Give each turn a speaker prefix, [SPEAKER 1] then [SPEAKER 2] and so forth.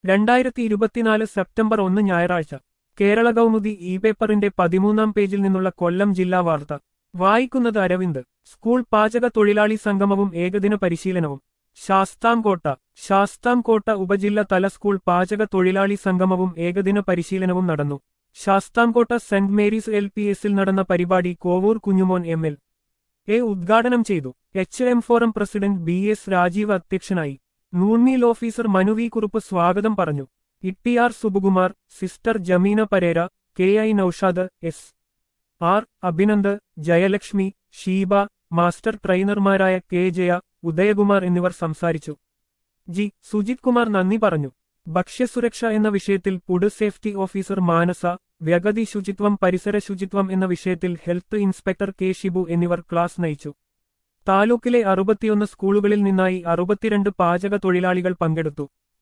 [SPEAKER 1] രണ്ടായിരത്തി ഇരുപത്തിനാല് സെപ്റ്റംബർ ഒന്ന് ഞായറാഴ്ച കേരള കൗമുദി ഇ പേപ്പറിന്റെ പതിമൂന്നാം പേജിൽ നിന്നുള്ള കൊല്ലം ജില്ലാ വാർത്ത വായിക്കുന്നത് അരവിന്ദ് സ്കൂൾ പാചക തൊഴിലാളി സംഗമവും ഏകദിന പരിശീലനവും ശാസ്താംകോട്ട ശാസ്താംകോട്ട ഉപജില്ല തല സ്കൂൾ പാചക തൊഴിലാളി സംഗമവും ഏകദിന പരിശീലനവും നടന്നു Sasthamkotta saint Mary's L P എസിൽ നടന്ന പരിപാടി Kovoor Kunjumon M L A ഉദ്ഘാടനം ചെയ്തു H M forum president B S Rajeev അധ്യക്ഷനായി noon meal officer Manu V Kurup സ്വാഗതം പറഞ്ഞു ഇട്ടിയാർ Subukumar sister Jameena Perera K I Naushad S R Abhinand Jayalakshmi Sheeba master ട്രെയിനർമാരായ കെ ജയ ഉദയകുമാർ എന്നിവർ സംസാരിച്ചു ജി സുജിത് കുമാർ നന്ദി പറഞ്ഞു ഭക്ഷ്യസുരക്ഷ എന്ന വിഷയത്തിൽ ഫുഡ് സേഫ്റ്റി ഓഫീസർ മാനസ വ്യഗതി ശുചിത്വം പരിസര ശുചിത്വം എന്ന വിഷയത്തിൽ ഹെൽത്ത് ഇൻസ്പെക്ടർ കെ ഷിബു എന്നിവർ ക്ലാസ് നയിച്ചു താലൂക്കിലെ അറുപത്തിയൊന്ന് സ്കൂളുകളിൽ നിന്നായി അറുപത്തിരണ്ട് പാചക തൊഴിലാളികൾ പങ്കെടുത്തു